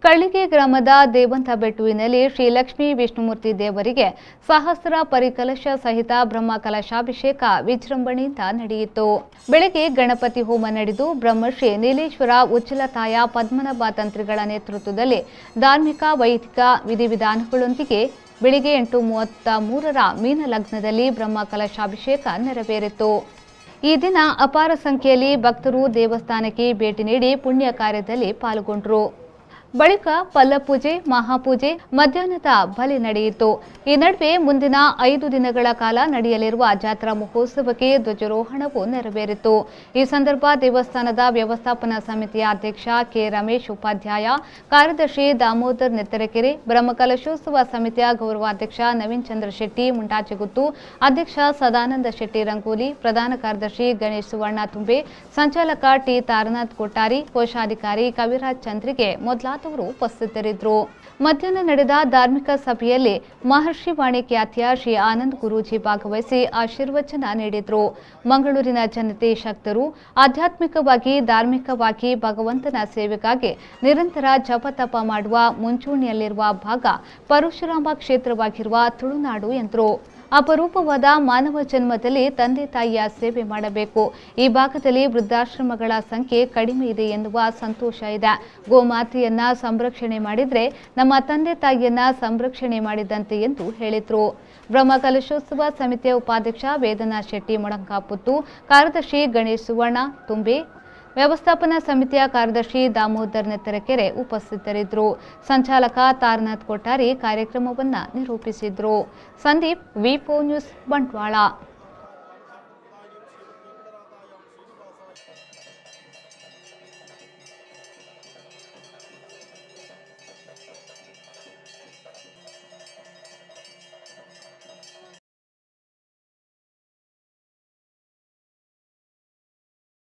ಕಳ್ಳಿಗೆ ಗ್ರಾಮದ ದೇವಂತ ಬೆಟ್ಟುವಿನಲ್ಲಿ ಶ್ರೀ ಲಕ್ಷ್ಮೀ ವಿಷ್ಣುಮೂರ್ತಿ ದೇವರಿಗೆ ಸಹಸ್ರ ಪರಿಕಲಶ ಸಹಿತ ಬ್ರಹ್ಮ ಕಲಶಾಭಿಷೇಕ ವಿಜೃಂಭಣೆಯಿಂದ ನಡೆಯಿತು ಬೆಳಗ್ಗೆ ಗಣಪತಿ ಹೋಮ ನಡೆದು ಬ್ರಹ್ಮಶ್ರೀ ನೀಲೇಶ್ವರ ಉಚ್ಚಲತಾಯ ಪದ್ಮನಾಭ ತಂತ್ರಿಗಳ ನೇತೃತ್ವದಲ್ಲಿ ಧಾರ್ಮಿಕ ವೈದಿಕ ವಿಧಿವಿಧಾನಗಳೊಂದಿಗೆ ಬೆಳಿಗ್ಗೆ ಎಂಟು ಮೂವತ್ತ ಮೂರರ ಮೀನ ಲಗ್ನದಲ್ಲಿ ಬ್ರಹ್ಮ ಕಲಶಾಭಿಷೇಕ ನೆರವೇರಿತು ಈ ದಿನ ಅಪಾರ ಸಂಖ್ಯೆಯಲ್ಲಿ ಭಕ್ತರು ದೇವಸ್ಥಾನಕ್ಕೆ ಭೇಟಿ ನೀಡಿ ಪುಣ್ಯ ಕಾರ್ಯದಲ್ಲಿ ಪಾಲ್ಗೊಂಡರು ಬಳಿಕ ಪಲ್ಲಪೂಜೆ ಮಹಾಪೂಜೆ ಮಧ್ಯಾಹ್ನದ ಬಲಿ ನಡೆಯಿತು ಈ ನಡುವೆ ಮುಂದಿನ ಐದು ದಿನಗಳ ಕಾಲ ನಡೆಯಲಿರುವ ಜಾತ್ರಾ ಮಹೋತ್ಸವಕ್ಕೆ ಧ್ವಜಾರೋಹಣವು ನೆರವೇರಿತು ಈ ಸಂದರ್ಭ ದೇವಸ್ಥಾನದ ವ್ಯವಸ್ಥಾಪನಾ ಸಮಿತಿಯ ಅಧ್ಯಕ್ಷ ಕೆ ರಮೇಶ್ ಉಪಾಧ್ಯಾಯ ಕಾರ್ಯದರ್ಶಿ ದಾಮೋದರ್ ನೆತ್ತರಕೆರೆ ಬ್ರಹ್ಮಕಲಶೋತ್ಸವ ಸಮಿತಿಯ ಗೌರವಾಧ್ಯಕ್ಷ ನವೀನ್ ಚಂದ್ರ ಶೆಟ್ಟಿ ಮುಂಡಾಚಿಗುತ್ತು ಅಧ್ಯಕ್ಷ ಸದಾನಂದ ಶೆಟ್ಟಿ ರಂಗೋಲಿ ಪ್ರಧಾನ ಕಾರ್ಯದರ್ಶಿ ಗಣೇಶ್ ಸುವರ್ಣ ತುಂಬೆ ಸಂಚಾಲಕ ಟಿ ತಾರನಾಥ್ ಕೊಟ್ಟಾರಿ ಕೋಶಾಧಿಕಾರಿ ಕವಿರಾಜ್ ಚಂದ್ರಿಗೆ ಮೊದಲಾದವರು ಉಪಸ್ಥಿತರಿದ್ದರು ಮಧ್ಯಾಹ್ನ ನಡೆದ ಧಾರ್ಮಿಕ ಸಭೆಯಲ್ಲಿ ಮಹರ್ಷಿ ವಾಣಿ ಖ್ಯಾತಿಯ ಶ್ರೀ ಆನಂದ್ ಗುರೂಜಿ ಭಾಗವಹಿಸಿ ಆಶೀರ್ವಚನ ನೀಡಿದರು ಮಂಗಳೂರಿನ ಜನತೆ ಶಕ್ತರು ಆಧ್ಯಾತ್ಮಿಕವಾಗಿ ಧಾರ್ಮಿಕವಾಗಿ ಭಗವಂತನ ಸೇವೆಗಾಗಿ ನಿರಂತರ ಜಪತಪ ಮಾಡುವ ಮುಂಚೂಣಿಯಲ್ಲಿರುವ ಭಾಗ ಪರಶುರಾಮ ಕ್ಷೇತ್ರವಾಗಿರುವ ತುಳುನಾಡು ಎಂದರು ಅಪರೂಪವಾದ ಮಾನವ ಜನ್ಮದಲ್ಲಿ ತಂದೆ ತಾಯಿಯ ಸೇವೆ ಮಾಡಬೇಕು ಈ ಭಾಗದಲ್ಲಿ ವೃದ್ಧಾಶ್ರಮಗಳ ಸಂಖ್ಯೆ ಕಡಿಮೆ ಇದೆ ಎನ್ನುವ ಸಂತೋಷ ಇದೆ ಗೋಮಾತೆಯನ್ನ ಸಂರಕ್ಷಣೆ ಮಾಡಿದ್ರೆ ನಮ್ಮ ತಂದೆ ತಾಯಿಯನ್ನ ಸಂರಕ್ಷಣೆ ಮಾಡಿದಂತೆ ಎಂದು ಹೇಳಿದ್ರು ಬ್ರಹ್ಮ ಕಲಶೋತ್ಸವ ಸಮಿತಿಯ ಉಪಾಧ್ಯಕ್ಷ ವೇದನಾ ಶೆಟ್ಟಿ ಮೊಳಂಕಾಪುತ್ತು ಕಾರ್ಯದರ್ಶಿ ಗಣೇಶ್ ಸುವರ್ಣ ತುಂಬೆ ವ್ಯವಸ್ಥಾಪನಾ ಸಮಿತಿಯ ಕಾರ್ಯದರ್ಶಿ ದಾಮೋದರ್ ನೆತ್ತರಕೆರೆ ಉಪಸ್ಥಿತರಿದ್ದರು ಸಂಚಾಲಕ ತಾರನಾಥ್ ಕೊಟ್ಟಾರಿ ಕಾರ್ಯಕ್ರಮವನ್ನು ನಿರೂಪಿಸಿದ್ರು ಸಂದೀಪ್ ವಿಫೋ ನ್ಯೂಸ್ ಬಂಟ್ವಾಳ